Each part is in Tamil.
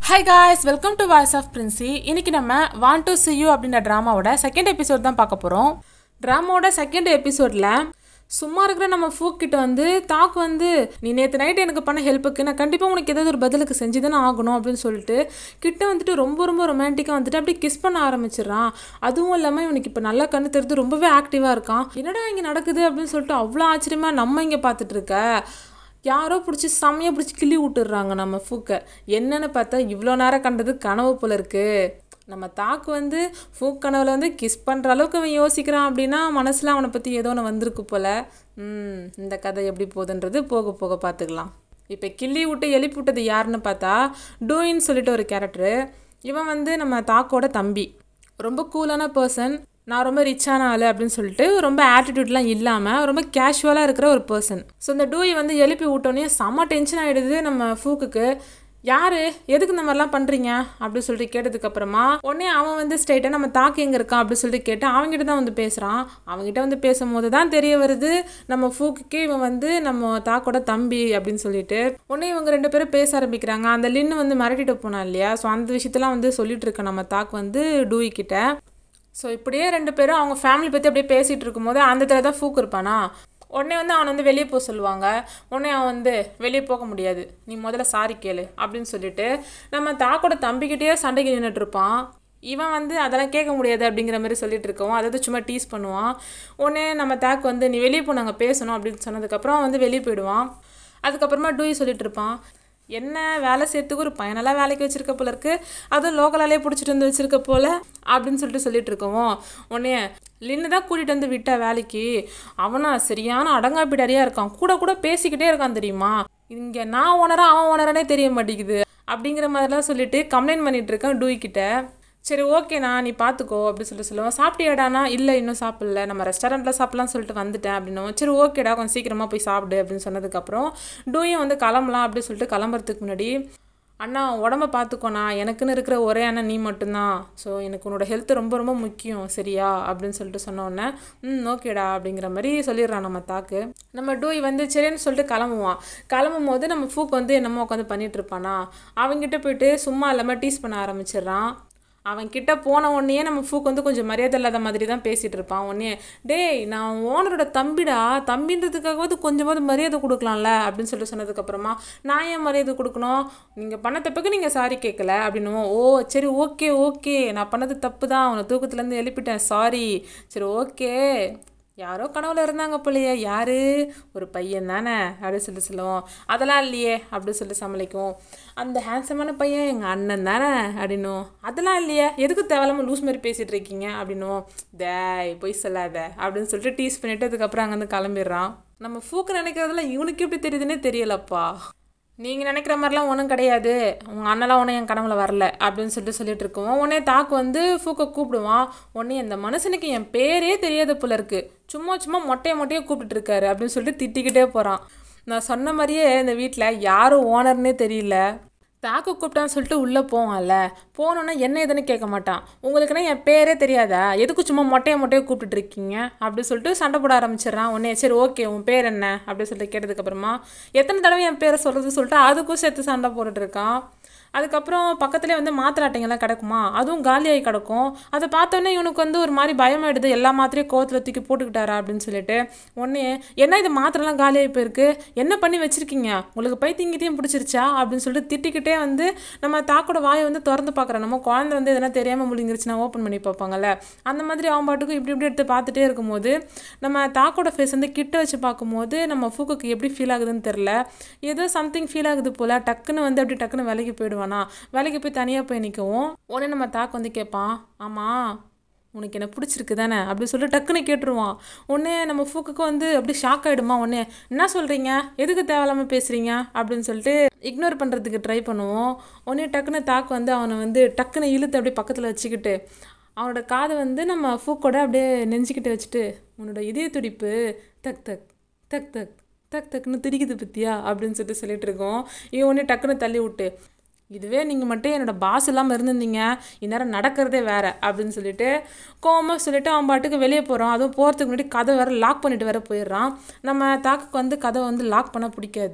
hi guys welcome to voice of Princy இன்னைக்கு நம்ம வாண்ட் டு see you அப்படின்ற ட்ராமாவோட செகண்ட் எபிசோட் தான் பார்க்க போகிறோம் ட்ராமாவோட செகண்ட் எபிசோடில் சும்மா இருக்கிற நம்ம ஃபூக் கிட்ட வந்து தாக்கு வந்து நீ நேற்று நைட் எனக்கு பண்ண ஹெல்ப்புக்கு நான் கண்டிப்பாக உனக்கு ஏதாவது ஒரு பதிலுக்கு செஞ்சு தானே ஆகணும் அப்படின்னு சொல்லிட்டு கிட்ட வந்துட்டு ரொம்ப ரொம்ப ரொமான்டிக்காக வந்துட்டு அப்படியே கிஸ் பண்ண ஆரம்பிச்சிடுறான் அதுவும் இல்லாமல் இவனுக்கு இப்போ நல்லா கண்ணு தெரிஞ்சு ரொம்பவே ஆக்டிவாக இருக்கான் என்னடா இங்கே நடக்குது அப்படின்னு சொல்லிட்டு அவ்வளோ ஆச்சரியமாக நம்ம இங்கே பார்த்துட்டு இருக்க யாரோ பிடிச்சி செம்மையாக பிடிச்சி கிள்ளி விட்டுடுறாங்க நம்ம ஃபூக்கை என்னன்னு பார்த்தா இவ்வளோ நேரம் கண்டது கனவு போல இருக்கு நம்ம தாக்கு வந்து ஃபூக் கனவுல வந்து கிஸ் பண்ணுற அளவுக்கு அவன் யோசிக்கிறான் அப்படின்னா மனசில் அவனை பற்றி ஏதோ ஒன்று வந்திருக்கு போல ம் இந்த கதை எப்படி போகுதுன்றது போக போக பார்த்துக்கலாம் இப்போ கிள்ளி விட்டு எழுப்பி விட்டது யாருன்னு பார்த்தா டூயின்னு சொல்லிட்டு ஒரு கேரக்டரு இவன் வந்து நம்ம தாக்கோட தம்பி ரொம்ப கூலான பர்சன் நான் ரொம்ப ரிச்சான ஆள் அப்படின்னு சொல்லிட்டு ரொம்ப ஆட்டிடியூட்லாம் இல்லாமல் ரொம்ப கேஷுவலாக இருக்கிற ஒரு பர்சன் ஸோ இந்த டூயை வந்து எழுப்பி விட்டோன்னே செம்ம டென்ஷன் ஆகிடுது நம்ம ஃபூக்குக்கு யாரு எதுக்கு இந்த மாதிரிலாம் பண்ணுறீங்க அப்படின்னு சொல்லிட்டு கேட்டதுக்கப்புறமா உடனே அவன் வந்து ஸ்ட்ரைட்டாக நம்ம தாக்கு எங்கே இருக்கான் அப்படின்னு சொல்லிட்டு கேட்டு அவங்ககிட்ட தான் வந்து பேசுகிறான் அவங்ககிட்ட வந்து பேசும்போது தான் தெரிய வருது நம்ம ஃபூக்குக்கே இவன் வந்து நம்ம தாக்கோட தம்பி அப்படின்னு சொல்லிட்டு உடனே இவங்க ரெண்டு பேரும் பேச ஆரம்பிக்கிறாங்க அந்த லின்னு வந்து மிரட்டிட்டு போனான் இல்லையா ஸோ அந்த விஷயத்தெல்லாம் வந்து சொல்லிட்டு இருக்க நம்ம தாக்கு வந்து டூயி கிட்ட ஸோ இப்படியே ரெண்டு பேரும் அவங்க ஃபேமிலி பற்றி அப்படியே பேசிகிட்டு இருக்கும்போது அந்த இடத்துல தான் ஃபூக் இருப்பானா உடனே வந்து அவன் வந்து வெளியே போக சொல்லுவாங்க உடனே அவன் வந்து வெளியே போக முடியாது நீ முதல்ல சாரி கேளு அப்படின்னு சொல்லிட்டு நம்ம தாக்கோட தம்பிக்கிட்டேயே சண்டைக்கு நின்றுட்டு இருப்பான் இவன் வந்து அதெல்லாம் கேட்க முடியாது அப்படிங்கிற மாதிரி சொல்லிட்டு இருக்கவும் அதாவது சும்மா டீஸ் பண்ணுவான் உடனே நம்ம தாக்கு வந்து நீ வெளியே போ நாங்கள் பேசணும் அப்படின்னு சொன்னதுக்கப்புறம் அவன் வந்து வெளியே போயிடுவான் அதுக்கப்புறமா டூயி சொல்லிட்டு இருப்பான் என்ன வேலை செய்யறதுக்கு ஒரு பையனெல்லாம் வேலைக்கு வச்சிருக்க போல இருக்கு அதுவும் லோக்கலாலே பிடிச்சிட்டு வந்து வச்சிருக்க போல அப்படின்னு சொல்லிட்டு சொல்லிட்டு இருக்கவும் உடனே லின்னு தான் கூட்டிகிட்டு வந்து விட்டா வேலைக்கு அவனா சரியான அடங்காப்பிடாரியாக இருக்கான் கூட கூட பேசிக்கிட்டே இருக்கான் தெரியுமா இங்கே நான் ஓனரா அவன் ஓனரானே தெரிய மாட்டேங்குது அப்படிங்கிற மாதிரிலாம் சொல்லிட்டு கம்ப்ளைண்ட் பண்ணிட்டு இருக்கேன் டூய் கிட்ட சரி ஓகேண்ணா நீ பார்த்துக்கோ அப்படின்னு சொல்லிட்டு சொல்லுவேன் சாப்பிட்டியாடானா இல்லை இன்னும் சாப்பிடல நம்ம ரெஸ்டாரண்ட்டில் சாப்பிட்லாம்னு சொல்லிட்டு வந்துட்டேன் அப்படின்னும் சரி ஓகேடா கொஞ்சம் சீக்கிரமாக போய் சாப்பிடு அப்படின்னு சொன்னதுக்கப்புறம் டூயும் வந்து கிளம்பலாம் அப்படின்னு சொல்லிட்டு கிளம்புறதுக்கு முன்னாடி அண்ணா உடம்ப பார்த்துக்கோண்ணா எனக்குன்னு இருக்கிற ஒரே அண்ணன் நீ மட்டும்தான் ஸோ எனக்கு உன்னோட ஹெல்த் ரொம்ப ரொம்ப முக்கியம் சரியா அப்படின்னு சொல்லிட்டு சொன்ன உடனே ம் ஓகேடா அப்படிங்கிற மாதிரி சொல்லிடுறான் நம்ம தாக்கு நம்ம டூய் வந்து சரின்னு சொல்லிட்டு கிளம்புவான் கிளம்பும் போது நம்ம ஃபூக் வந்து என்னமோ உட்காந்து பண்ணிட்டு இருப்பானா அவங்ககிட்ட போயிட்டு சும்மா இல்லாமல் டீஸ் பண்ண ஆரம்பிச்சிடுறான் அவன் கிட்ட போன உடனே நம்ம ஃபூக் வந்து கொஞ்சம் மரியாதை இல்லாத மாதிரி தான் பேசிகிட்டு இருப்பான் உடனே டேய் நான் ஓனரோட தம்பிடா தம்பின்றதுக்காகவது கொஞ்சமாவது மரியாதை கொடுக்கலாம்ல அப்படின்னு சொல்லிட்டு சொன்னதுக்கப்புறமா நான் ஏன் மரியாதை கொடுக்கணும் நீங்கள் பண்ண தப்புக்கு நீங்கள் சாரி கேட்கல அப்படின்னுவோம் ஓ சரி ஓகே ஓகே நான் பண்ணது தப்பு தான் உன்னை தூக்கத்துலேருந்து எழுப்பிட்டேன் சாரி சரி ஓகே யாரோ கனவுல இருந்தாங்க போலையே யாரு ஒரு பையன் தானே அப்படின்னு சொல்லி சொல்லுவோம் அதெல்லாம் இல்லையே அப்படின்னு சொல்லி சமாளிக்கும் அந்த ஹேண்ட்ஸமான பையன் எங்கள் அண்ணன் தானே அப்படின்னும் அதெல்லாம் இல்லையே எதுக்கு தேவையில்லாம லூஸ் மாதிரி பேசிகிட்டு இருக்கீங்க அப்படின்னும் டேய் பொய் சொல்லாத அப்படின்னு சொல்லிட்டு டீஸ் பண்ணிட்டு அதுக்கப்புறம் அங்கேருந்து கிளம்பிடுறான் நம்ம ஃபூக்கு நினைக்கிறதுல இவனுக்கு எப்படி தெரியுதுன்னே தெரியலப்பா நீங்கள் நினைக்கிற மாதிரிலாம் ஒன்றும் கிடையாது உங்கள் அண்ணலாம் ஒன்றும் என் கனவுல வரல அப்படின்னு சொல்லிட்டு சொல்லிட்டு இருக்கோம் உடனே தாக்கு வந்து ஃபூக்கை கூப்பிடுவான் உடனே இந்த மனுஷனுக்கு என் பேரே தெரியாத போல இருக்கு சும்மா சும்மா மொட்டையை மொட்டையை கூப்பிட்டு இருக்காரு அப்படின்னு சொல்லிட்டு திட்டிக்கிட்டே போகிறான் நான் சொன்ன மாதிரியே இந்த வீட்டில் யாரும் ஓனர்னே தெரியல தாக்கு கூப்பிட்டான்னு சொல்லிட்டு உள்ளே போவான்ல போனோன்னா என்ன எதுன்னு கேட்க மாட்டான் உங்களுக்குன்னா என் பேரே தெரியாதா எதுக்கு சும்மா மொட்டையை மொட்டையை கூப்பிட்டுட்டு இருக்கீங்க அப்படின்னு சொல்லிட்டு சண்டை போட ஆரம்பிச்சிடுறான் உடனே சரி ஓகே உன் பேர் என்ன அப்படின்னு சொல்லிட்டு கேட்டதுக்கப்புறமா எத்தனை தடவை என் பேரை சொல்கிறது சொல்லிட்டு அதுக்கும் சேர்த்து சண்டை போட்டுட்டு இருக்கான் அதுக்கப்புறம் பக்கத்துலேயே வந்து மாத்திராட்டைங்கெல்லாம் கிடக்குமா அதுவும் காலியாகி கிடக்கும் அதை பார்த்தோன்னே இவனுக்கு வந்து ஒரு மாதிரி பயமாயிடுது எல்லா மாத்திரையும் கோவத்தில் தூக்கி போட்டுக்கிட்டாரா அப்படின்னு சொல்லிட்டு உடனே என்ன இது மாத்திரைலாம் காலியாகி போயிருக்கு என்ன பண்ணி வச்சிருக்கீங்க உங்களுக்கு பைத்தியங்கிட்டையும் பிடிச்சிருச்சா அப்படின்னு சொல்லிட்டு திட்டிக்கிட்டே வந்து நம்ம தாக்கோட வாயை வந்து திறந்து பார்க்குறோம் நம்ம குழந்தை வந்து எதனா தெரியாமல் முழுங்கிருச்சுன்னா ஓப்பன் பண்ணி பார்ப்பாங்கல்ல அந்த மாதிரி அவன் பாட்டுக்கும் இப்படி இப்படி எடுத்து பார்த்துட்டே இருக்கும்போது நம்ம தாக்கோட ஃபேஸ் வந்து கிட்ட வச்சு பார்க்கும்போது நம்ம ஃபூக்குக்கு எப்படி ஃபீல் ஆகுதுன்னு தெரில ஏதோ சம்திங் ஃபீல் ஆகுது போல் டக்குன்னு வந்து அப்படி டக்குன்னு விலைக்கு போயிடுவானா வேலைக்கு போய் தனியாக போய் நிற்கவும் உடனே நம்ம தாக்கு வந்து கேட்பான் ஆமாம் உனக்கு என்ன பிடிச்சிருக்கு தானே அப்படி சொல்லிட்டு டக்குன்னு கேட்டுருவான் உடனே நம்ம ஃபூக்குக்கு வந்து அப்படி ஷாக் ஆகிடுமா உடனே என்ன சொல்கிறீங்க எதுக்கு தேவையில்லாமல் பேசுகிறீங்க அப்படின்னு சொல்லிட்டு இக்னோர் பண்ணுறதுக்கு ட்ரை பண்ணுவோம் உடனே டக்குன்னு தாக்கு வந்து அவனை வந்து டக்குன்னு இழுத்து அப்படியே பக்கத்தில் வச்சுக்கிட்டு அவனோட காதை வந்து நம்ம ஃபூக்கோட அப்படியே நெஞ்சிக்கிட்டு வச்சுட்டு உன்னோட இதய துடிப்பு தக் தக் தக் தக் தக் தக்குன்னு திரிக்குது பத்தியா அப்படின்னு சொல்லிட்டு சொல்லிட்டு இருக்கோம் இவன் உடனே டக்குன்னு தள்ளி விட்டு இதுவே நீங்கள் மட்டும் என்னோடய பாஸ் இல்லாமல் இருந்திருந்தீங்க இந்நேரம் நடக்கிறதே வேற அப்படின்னு சொல்லிட்டு கோவமாக சொல்லிட்டு அவன் பாட்டுக்கு வெளியே போகிறான் அதுவும் போகிறதுக்கு முன்னாடி கதை வேற லாக் பண்ணிட்டு வேற போயிடுறான் நம்ம தாக்குக்கு வந்து கதை வந்து லாக் பண்ண பிடிக்காது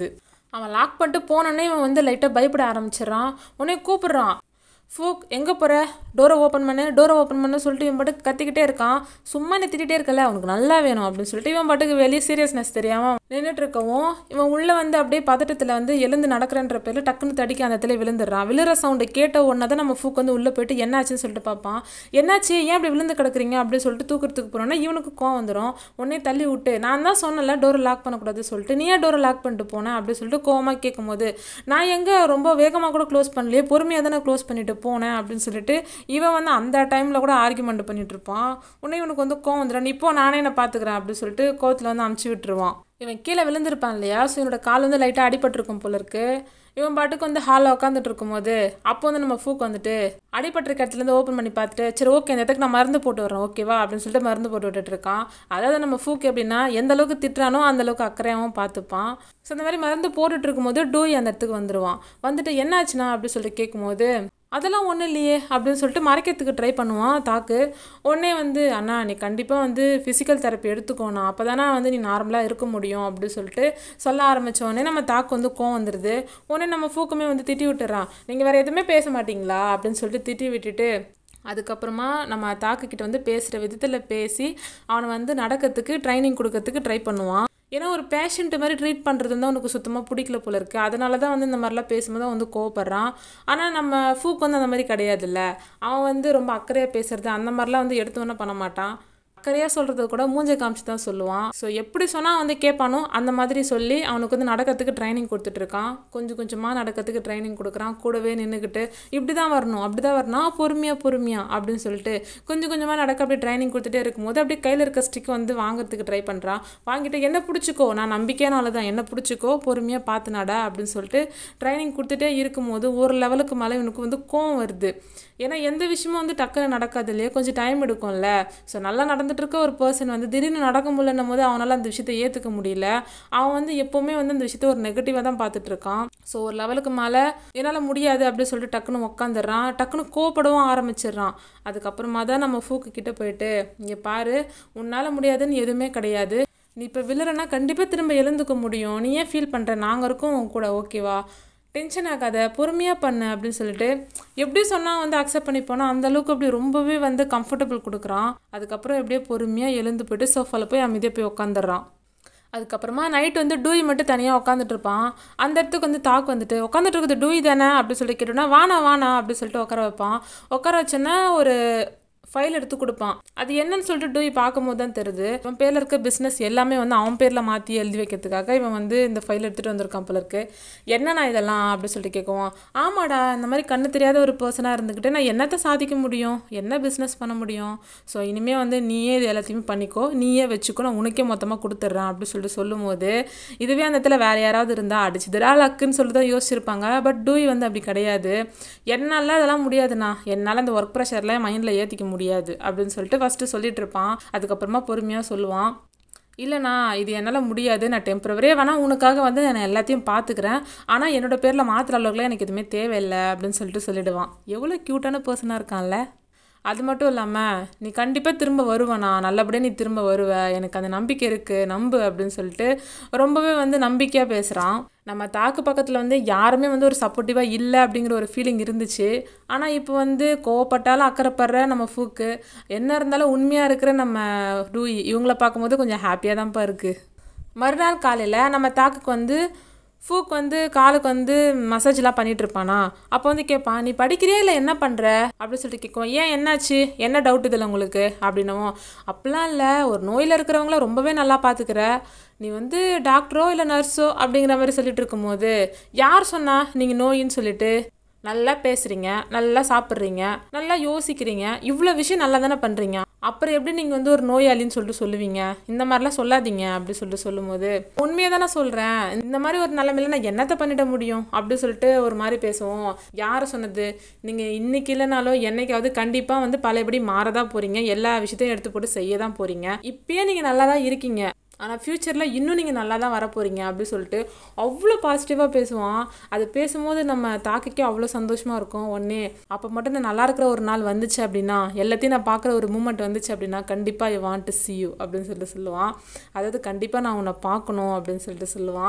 அவன் லாக் பண்ணிட்டு போனோடனே இவன் வந்து லைட்டாக பயப்பட ஆரம்பிச்சிடுறான் உடனே கூப்பிடுறான் ஃபூக் எங்கே போகிற டோரை ஓப்பன் பண்ணு டோரை ஓப்பன் பண்ணு சொல்லிட்டு இவன் பாட்டுக்கு கத்திக்கிட்டே இருக்கான் சும்மா நீ திட்டிகிட்டே இருக்கல அவனுக்கு நல்லா வேணும் அப்படின்னு சொல்லிட்டு இவன் பாட்டுக்கு வெளியே சீரியஸ்னஸ் தெரியாமல் நின்றுட்டு இருக்கவும் இவன் உள்ளே வந்து அப்படியே பதட்டத்தில் வந்து எழுந்து நடக்கிறன்ற பேரில் டக்குன்னு தடிக்க அந்த இடத்துல விழுந்துடுறான் விழுற சவுண்டு கேட்ட உடனே தான் நம்ம ஃபூக் வந்து உள்ளே போயிட்டு என்னாச்சுன்னு சொல்லிட்டு பார்ப்பான் என்னாச்சு ஏன் அப்படி விழுந்து கிடக்குறீங்க அப்படின்னு சொல்லிட்டு தூக்கிறதுக்கு போனோன்னா இவனுக்கு கோவம் வந்துடும் உடனே தள்ளி விட்டு நான் தான் சொன்னல டோரை லாக் பண்ணக்கூடாது சொல்லிட்டு நீ ஏன் டோரை லாக் பண்ணிட்டு போனேன் அப்படின்னு சொல்லிட்டு கோவமாக கேட்கும்போது நான் எங்கே ரொம்ப வேகமாக கூட க்ளோஸ் பண்ணலையே பொறுமையாக தானே க்ளோஸ் பண்ணிட்டு போனேன் அப்படின்னு சொல்லிட்டு இவன் வந்து அந்த டைமில் கூட ஆர்குமெண்ட் பண்ணிட்டு இருப்பான் உடனே இவனுக்கு வந்து கோவம் வந்துடும் நீ இப்போ நானே என்ன பார்த்துக்கிறேன் அப்படின்னு சொல்லிட்டு கோவத்தில் வந்து அமுச்சு விட்டுருவான் இவன் கீழே விழுந்திருப்பான் இல்லையா ஸோ இவனோட கால் வந்து லைட்டாக அடிபட்டிருக்கும் போல இருக்கு இவன் பாட்டுக்கு வந்து ஹாலில் உட்காந்துட்டு இருக்கும்போது அப்போ வந்து நம்ம ஃபூக் வந்துட்டு அடிபட்டிருக்க இடத்துலேருந்து ஓப்பன் பண்ணி பார்த்துட்டு சரி ஓகே இந்த இடத்துக்கு நான் மருந்து போட்டு வரேன் ஓகேவா அப்படின்னு சொல்லிட்டு மருந்து போட்டு விட்டுட்டு இருக்கான் அதாவது நம்ம ஃபூக் எப்படின்னா எந்த அளவுக்கு திட்டுறானோ அந்த அளவுக்கு அக்கறையாகவும் பார்த்துப்பான் ஸோ இந்த மாதிரி மருந்து போட்டுட்டு இருக்கும்போது டூய் அந்த இடத்துக்கு வந்துடுவான் வந்துட்டு என்னாச்சுண்ணா அப்படின்னு சொல்லிட்டு கேட்கும்போது அதெல்லாம் ஒன்றும் இல்லையே அப்படின்னு சொல்லிட்டு மறைக்கிறதுக்கு ட்ரை பண்ணுவான் தாக்கு உடனே வந்து அண்ணா நீ கண்டிப்பாக வந்து ஃபிசிக்கல் தெரப்பி எடுத்துக்கோண்ணா அப்போ தானே வந்து நீ நார்மலாக இருக்க முடியும் அப்படின்னு சொல்லிட்டு சொல்ல ஆரம்பித்த உடனே நம்ம தாக்கு வந்து கோவம் வந்துடுது உடனே நம்ம ஃபூக்குமே வந்து திட்டி விட்டுறான் நீங்கள் வேறு எதுவுமே பேச மாட்டீங்களா அப்படின்னு சொல்லிட்டு திட்டி விட்டுட்டு அதுக்கப்புறமா நம்ம தாக்குக்கிட்ட வந்து பேசுகிற விதத்தில் பேசி அவனை வந்து நடக்கிறதுக்கு ட்ரைனிங் கொடுக்கறதுக்கு ட்ரை பண்ணுவான் ஏன்னா ஒரு பேஷண்ட் மாதிரி ட்ரீட் பண்ணுறது வந்து அவனுக்கு சுத்தமாக பிடிக்கல போல இருக்குது அதனால தான் வந்து இந்த மாதிரிலாம் பேசும்போது அவன் வந்து கோவப்படுறான் ஆனால் நம்ம ஃபூக் வந்து அந்த மாதிரி கிடையாதுல்ல அவன் வந்து ரொம்ப அக்கறையாக பேசுறது அந்த மாதிரிலாம் வந்து எடுத்தோன்னே பண்ண மாட்டான் அக்கறையாக சொல்கிறது கூட மூஞ்ச காமிச்சு தான் சொல்லுவான் ஸோ எப்படி சொன்னால் வந்து கேட்பானோ அந்த மாதிரி சொல்லி அவனுக்கு வந்து நடக்கிறதுக்கு ட்ரைனிங் கொடுத்துட்ருக்கான் கொஞ்சம் கொஞ்சமாக நடக்கிறதுக்கு ட்ரைனிங் கொடுக்குறான் கூடவே நின்றுக்கிட்டு இப்படி தான் வரணும் அப்படி தான் வரணும் பொறுமையாக பொறுமையாக அப்படின்னு சொல்லிட்டு கொஞ்சம் கொஞ்சமாக நடக்க அப்படியே ட்ரைனிங் கொடுத்துட்டே இருக்கும்போது அப்படியே கையில் இருக்க ஸ்டிக் வந்து வாங்குறதுக்கு ட்ரை பண்ணுறான் வாங்கிட்டு என்ன பிடிச்சிக்கோ நான் நம்பிக்கையானால தான் என்ன பிடிச்சிக்கோ பொறுமையாக பார்த்து நட அப்படின்னு சொல்லிட்டு ட்ரைனிங் கொடுத்துட்டே இருக்கும்போது ஒரு லெவலுக்கு மேலே இவனுக்கு வந்து கோவம் வருது ஏன்னா எந்த விஷயமும் வந்து டக்குன்னு நடக்காது இல்லையா கொஞ்சம் டைம் எடுக்கும்ல ஸோ நல்லா நடந்துட்டு இருக்க ஒரு பர்சன் வந்து திடீர்னு நடக்க முடியலன்னும் போது அவனால் அந்த விஷயத்தை ஏற்றுக்க முடியல அவன் வந்து எப்போவுமே வந்து அந்த விஷயத்த ஒரு நெகட்டிவாக தான் பார்த்துட்டு இருக்கான் ஸோ ஒரு லெவலுக்கு மேலே என்னால் முடியாது அப்படின்னு சொல்லிட்டு டக்குன்னு உக்காந்துடுறான் டக்குன்னு கோவப்படவும் ஆரம்பிச்சிடுறான் அதுக்கப்புறமா தான் நம்ம ஃபூக்கு கிட்ட போயிட்டு இங்கே பாரு உன்னால் முடியாதுன்னு எதுவுமே கிடையாது நீ இப்போ விழுறனா கண்டிப்பாக திரும்ப எழுந்துக்க முடியும் நீ ஏன் ஃபீல் பண்ணுற நாங்கள் இருக்கோம் உன் கூட ஓகேவா டென்ஷன் ஆகாத பொறுமையாக பண்ணு அப்படின்னு சொல்லிட்டு எப்படி சொன்னால் வந்து அக்செப்ட் பண்ணி போனால் அந்த அளவுக்கு அப்படி ரொம்பவே வந்து கம்ஃபர்டபுள் கொடுக்குறான் அதுக்கப்புறம் எப்படியே பொறுமையாக எழுந்து போயிட்டு சோஃபாவில் போய் அமைதியாக போய் உட்காந்துடுறான் அதுக்கப்புறமா நைட் வந்து டூய் மட்டும் தனியாக உட்காந்துட்டு இருப்பான் அந்த இடத்துக்கு வந்து தாக்கு வந்துட்டு உட்காந்துட்டு இருக்குது டூய் தானே அப்படின்னு சொல்லி கேட்டோன்னா வானா வானா அப்படின்னு சொல்லிட்டு உட்கார வைப்பான் உட்கார வச்சோன்னா ஒரு ஃபைல் எடுத்து கொடுப்பான் அது என்னன்னு சொல்லிட்டு டூய் பார்க்கும்போது தான் தெரியுது இவன் பேரில் இருக்க பிஸ்னஸ் எல்லாமே வந்து அவன் பேரில் மாற்றி எழுதி வைக்கிறதுக்காக இவன் வந்து இந்த ஃபைல் எடுத்துகிட்டு வந்திருக்கான் போல இருக்கு என்னண்ணா இதெல்லாம் அப்படின்னு சொல்லிட்டு கேட்குவான் ஆமாடா இந்த மாதிரி கண்ணு தெரியாத ஒரு பர்சனாக இருந்துக்கிட்டு நான் என்னத்தை சாதிக்க முடியும் என்ன பிஸ்னஸ் பண்ண முடியும் ஸோ இனிமேல் வந்து நீயே இது எல்லாத்தையுமே பண்ணிக்கோ நீயே வச்சுக்கோ நான் உனக்கே மொத்தமாக கொடுத்துட்றேன் அப்படின்னு சொல்லிட்டு சொல்லும்போது இதுவே அந்த இடத்துல வேறு யாராவது இருந்தால் அடிச்சுதுடா லக்குன்னு சொல்லிட்டு தான் யோசிச்சிருப்பாங்க பட் டூய் வந்து அப்படி கிடையாது என்னால் அதெல்லாம் முடியாதுண்ணா என்னால் அந்த ஒர்க் ப்ரெஷர்லாம் மைண்டில் ஏற்றிக்க முடியாது அப்படின்னு சொல்லிட்டு ஃபஸ்ட்டு சொல்லிட்டு இருப்பான் அதுக்கப்புறமா பொறுமையாக சொல்லுவான் இல்லைண்ணா இது என்னால் முடியாது நான் டெம்பரவரியே வேணால் உனக்காக வந்து நான் எல்லாத்தையும் பார்த்துக்கிறேன் ஆனால் என்னோட பேரில் மாத்திர அளவுக்குலாம் எனக்கு எதுவுமே தேவையில்லை அப்படின்னு சொல்லிட்டு சொல்லிடுவான் எவ்வளோ க்யூட்டான பர்சனாக இருக்கான்ல அது மட்டும் இல்லாமல் நீ கண்டிப்பாக திரும்ப வருவண்ணா நல்லபடியாக நீ திரும்ப வருவ எனக்கு அந்த நம்பிக்கை இருக்குது நம்பு அப்படின்னு சொல்லிட்டு ரொம்பவே வந்து நம்பிக்கையாக பேசுகிறான் நம்ம தாக்கு பக்கத்தில் வந்து யாருமே வந்து ஒரு சப்போர்ட்டிவாக இல்லை அப்படிங்கிற ஒரு ஃபீலிங் இருந்துச்சு ஆனால் இப்போ வந்து கோவப்பட்டாலும் அக்கறைப்படுற நம்ம ஃபூக்கு என்ன இருந்தாலும் உண்மையாக இருக்கிற நம்ம டூயி இவங்கள பார்க்கும்போது கொஞ்சம் ஹாப்பியாக தான்ப்பா இருக்குது மறுநாள் காலையில் நம்ம தாக்குக்கு வந்து ஃபூக் வந்து காலுக்கு வந்து மசாஜ்லாம் பண்ணிட்டு இருப்பானா அப்போ வந்து கேட்பான் நீ படிக்கிறியா இல்லை என்ன பண்ணுற அப்படின்னு சொல்லிட்டு கேட்கும் ஏன் என்னாச்சு என்ன டவுட் இதில் உங்களுக்கு அப்படின்னவும் அப்படிலாம் இல்லை ஒரு நோயில் இருக்கிறவங்கள ரொம்பவே நல்லா பார்த்துக்கிற நீ வந்து டாக்டரோ இல்லை நர்ஸோ அப்படிங்கிற மாதிரி சொல்லிட்டு இருக்கும்போது யார் சொன்னா நீங்கள் நோயின்னு சொல்லிட்டு நல்லா பேசுகிறீங்க நல்லா சாப்பிட்றீங்க நல்லா யோசிக்கிறீங்க இவ்வளோ விஷயம் நல்லா தானே பண்ணுறீங்க அப்புறம் எப்படி நீங்கள் வந்து ஒரு நோயாளின்னு சொல்லிட்டு சொல்லுவீங்க இந்த மாதிரிலாம் சொல்லாதீங்க அப்படி சொல்லிட்டு சொல்லும்போது உண்மையை தானே சொல்கிறேன் இந்த மாதிரி ஒரு நிலமையில நான் என்னத்தை பண்ணிட முடியும் அப்படி சொல்லிட்டு ஒரு மாதிரி பேசுவோம் யாரை சொன்னது நீங்கள் இன்னைக்கு இல்லைனாலும் என்னைக்காவது கண்டிப்பாக வந்து பழையபடி மாறதான் போகிறீங்க எல்லா விஷயத்தையும் எடுத்து போட்டு செய்ய தான் போகிறீங்க இப்பயே நீங்கள் நல்லா தான் இருக்கீங்க ஆனால் ஃப்யூச்சரில் இன்னும் நீங்கள் நல்லா தான் வரப்போகிறீங்க அப்படி சொல்லிட்டு அவ்வளோ பாசிட்டிவாக பேசுவான் அது பேசும்போது நம்ம தாக்கிக்கே அவ்வளோ சந்தோஷமாக இருக்கும் ஒன்றே அப்போ மட்டும் நான் நல்லா இருக்கிற ஒரு நாள் வந்துச்சு அப்படின்னா எல்லாத்தையும் நான் பார்க்குற ஒரு மூமெண்ட் வந்துச்சு அப்படின்னா கண்டிப்பாக I want to see you அப்படின்னு சொல்லிட்டு சொல்லுவான் அதாவது கண்டிப்பாக நான் உன்னை பார்க்கணும் அப்படின்னு சொல்லிட்டு சொல்லுவான்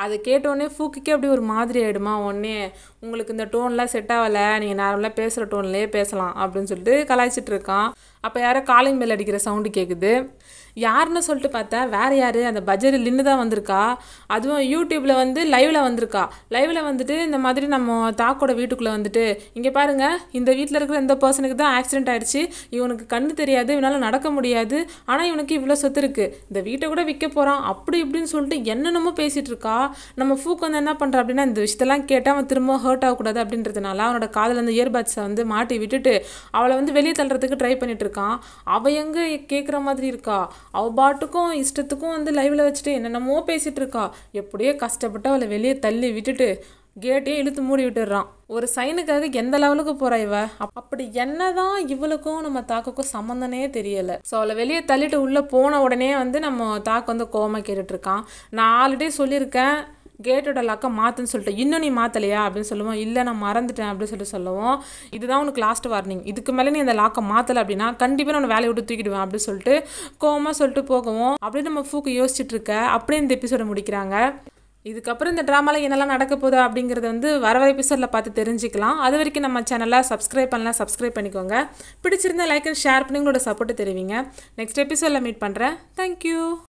அதை கேட்டோடனே ஃபூக்குக்கே அப்படி ஒரு மாதிரி ஆகிடுமா உடனே உங்களுக்கு இந்த டோன்லாம் செட் ஆகலை நீங்கள் நார்மலாக பேசுகிற டோன்லேயே பேசலாம் அப்படின்னு சொல்லிட்டு கலாய்ச்சிட்டு இருக்கான் அப்போ யாரோ காலிங் பெல் அடிக்கிற சவுண்டு கேட்குது யாருன்னு சொல்லிட்டு பார்த்தா வேறு யார் அந்த பஜ்ஜரி லின்னு தான் வந்திருக்கா அதுவும் யூடியூப்பில் வந்து லைவில் வந்திருக்கா லைவில் வந்துட்டு இந்த மாதிரி நம்ம தாக்கோட வீட்டுக்குள்ளே வந்துட்டு இங்கே பாருங்க இந்த வீட்டில் இருக்கிற இந்த பர்சனுக்கு தான் ஆக்சிடென்ட் ஆயிடுச்சு இவனுக்கு கண்ணு தெரியாது இவனால் நடக்க முடியாது ஆனால் இவனுக்கு இவ்வளோ சொத்து இருக்குது இந்த வீட்டை கூட விற்க போகிறான் அப்படி இப்படின்னு சொல்லிட்டு என்னென்னமோ பேசிகிட்டு இருக்கா நம்ம ஃபூக் வந்து என்ன பண்ணுறா அப்படின்னா இந்த விஷயத்தெல்லாம் கேட்டால் அவன் திரும்ப ஹர்ட் ஆகக்கூடாது அப்படின்றதுனால அவனோட காதில் அந்த இயர்பட்ஸை வந்து மாட்டி விட்டுட்டு அவளை வந்து வெளியே தள்ளுறதுக்கு ட்ரை பண்ணிட்டு இருக்கான் அவள் எங்கே கேட்குற மாதிரி இருக்கா அவ பாட்டுக்கும் இஷ்டத்துக்கும் வந்து லைவில் வச்சுட்டு என்னென்னமோ பேசிகிட்டு இருக்கா எப்படியோ கஷ்டப்பட்டு அவளை வெளியே தள்ளி விட்டுட்டு கேட்டையும் இழுத்து மூடி விட்டுடுறான் ஒரு சைனுக்காக எந்த லெவலுக்கு போறா இவ அப்- அப்படி என்னதான் இவளுக்கும் நம்ம தாக்குக்கும் சம்மந்தனே தெரியல ஸோ அவளை வெளியே தள்ளிட்டு உள்ளே போன உடனே வந்து நம்ம தாக்கு வந்து கோவமா கேட்டுட்டு இருக்கான் நான் ஆல்ரெடி சொல்லியிருக்கேன் கேட்டோட லக்கை மாற்றுன்னு சொல்லிட்டு இன்னும் நீ மாற்றலையா அப்படின்னு சொல்லுவோம் இல்லை நான் மறந்துட்டேன் அப்படின்னு சொல்லிட்டு சொல்லுவோம் இதுதான் உனக்கு லாஸ்ட் வார்னிங் இதுக்கு மேலே நீ அந்த லாக்கை மாற்றலை அப்படின்னா கண்டிப்பாக நான் வேலையை விட்டு தூக்கிடுவேன் அப்படின்னு சொல்லிட்டு கோவமாக சொல்லிட்டு போகவும் அப்படியே நம்ம ஃபூக்கு யோசிச்சுட்டு இருக்க அப்படியே இந்த எபிசோட முடிக்கிறாங்க இதுக்கப்புறம் இந்த ட்ராமாவில் என்னெல்லாம் நடக்க போகுது அப்படிங்கிறத வந்து வர வர எபிசோடில் பார்த்து தெரிஞ்சுக்கலாம் அது வரைக்கும் நம்ம சேனலை சப்ஸ்கிரைப் பண்ணலாம் சப்ஸ்கிரைப் பண்ணிக்கோங்க பிடிச்சிருந்தா லைக் அண்ட் ஷேர் பண்ணி உங்களோட சப்போர்ட்டை தெரிவிங்க நெக்ஸ்ட் எபிசோடில் மீட் பண்ணுறேன் தேங்க்யூ